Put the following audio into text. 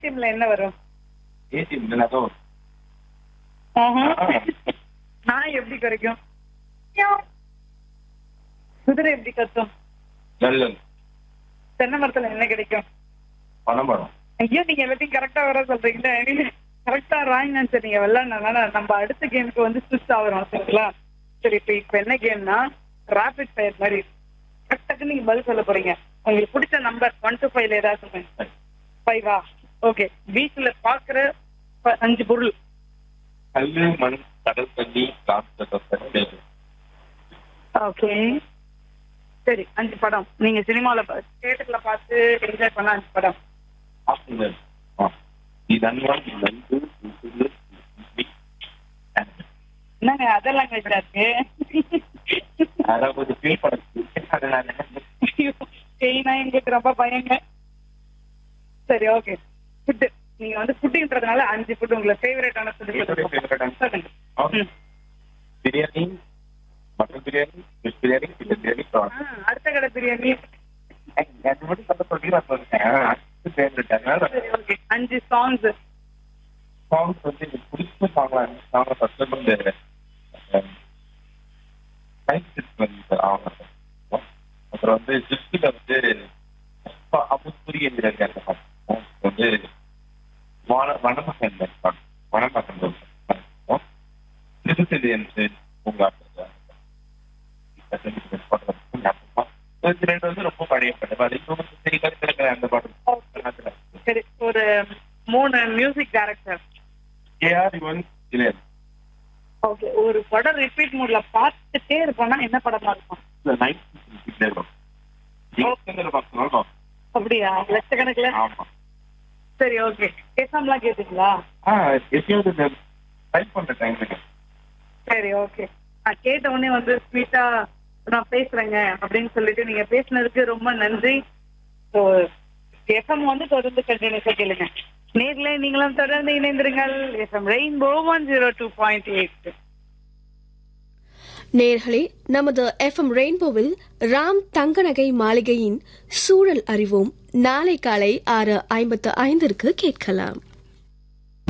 டீம்ல என்ன வரும் ஏசி இல்லைனாக்கா ஆஹா. நாய் எப்படி குறைக்கும் குதிரை எப்படி கத்தும் ஜல்லல் தென்னை மரத்துல என்ன கிடைக்கும் பணம் படம் ஐயோ நீங்க எல்லாத்தையும் கரெக்டா வர சொல்றீங்களா நீங்க கரெக்டா ராங் ஆன்சர் நீங்க விளையாடுனால நம்ம அடுத்த கேமுக்கு வந்து ஸ்விட்ச் ஆகிறோம் சரிங்களா சரி இப்ப இப்ப என்ன கேம்னா ராபிட் ஃபயர் மாதிரி டக்கு டக்குன்னு நீங்க பதில் சொல்ல போறீங்க உங்களுக்கு பிடிச்ச நம்பர் ஒன் டு ஃபைவ்ல ஏதாவது சொல்லுங்க ஃபைவா ஓகே பீச்ல பாக்குற ப- அஞ்சு பொருள் கல்லு மண் கடல் தண்ணி காசு ஓகே சரி அஞ்சு படம் நீங்க சினிமால தியேட்டர்ல பார்த்து என்ஜாய் பண்ண அஞ்சு படம் ஆஃப்டர் இதன்வான் நந்து இது என்னங்க அதர் லாங்குவேஜ்ல இருக்கு அதான் கொஞ்சம் ஃபீல் பண்ணுறது அதனால பெயினா எங்களுக்கு ரொம்ப பயங்க சரி ஓகே ஃபுட்டு நீங்க வந்து ஃபுட்டுன்றதுனால அஞ்சு ஃபுட் உங்களுக்கு ஃபேவரட்டான என்னுடைய favourite ஆன food? Food biryani mutton biryani fish biryani chicken biryani prawn அடுத்த கடை பிரியாணி அது மட்டும் சொல்ல சொல்லி நான் சொல்லிட்டேன் ஃபேவரட் அதனால சரி ஓகே அஞ்சு சாங்ஸ் சாங்ஸ் வந்து எனக்கு பிடிச்ச சாங்லாம் இருந்துச்சு சாங்க ஃபர்ஸ்ட் வந்து சயின்ஸ் வந்து அவங்க அப்புறம் வந்து ஜிப்ஸில் வந்து அமுஸ்புரி என்கிற அந்த song வந்து வன வனமகன் பாட்டு வனமகன் திருச்செடி என்று பூங்காட்டு ரெண்டு வந்து ரொம்ப பழைய பாட்டு அது இன்னும் சரி கருத்துல அந்த பாட்டு சரி ஒரு மூணு மியூசிக் டைரக்டர் ஏஆர் யுவன் இளையன் ஓகே ஒரு படம் ரிப்பீட் மூட்ல பார்த்துட்டே இருப்போம்னா என்ன படமா இருக்கும் இந்த நைட் நீங்க பார்க்கணும் அப்படியா லட்சக்கணக்குல ஆமா சரி ஓகே எஸ்எம்லாம் கேட்டீங்களா ஆ எப்பயாவது டைப் பண்ற டைம் சரி ஓகே நான் கேட்ட உடனே வந்து ஸ்வீட்டா நான் பேசுறேங்க அப்படின்னு சொல்லிட்டு நீங்க பேசுனதுக்கு ரொம்ப நன்றி ஸோ எஃப்எம் வந்து தொடர்ந்து கண்டினியூஸா கேளுங்க நேர்ல நீங்களும் தொடர்ந்து இணைந்திருங்கள் FM Rainbow one zero two point eight நேர்களே நமது எஃப்எம் ரெயின்போவில் ராம் தங்கநகை மாளிகையின் சூழல் அறிவோம் நாளை காலை ஆறு ஐம்பத்து ஐந்திற்கு கேட்கலாம்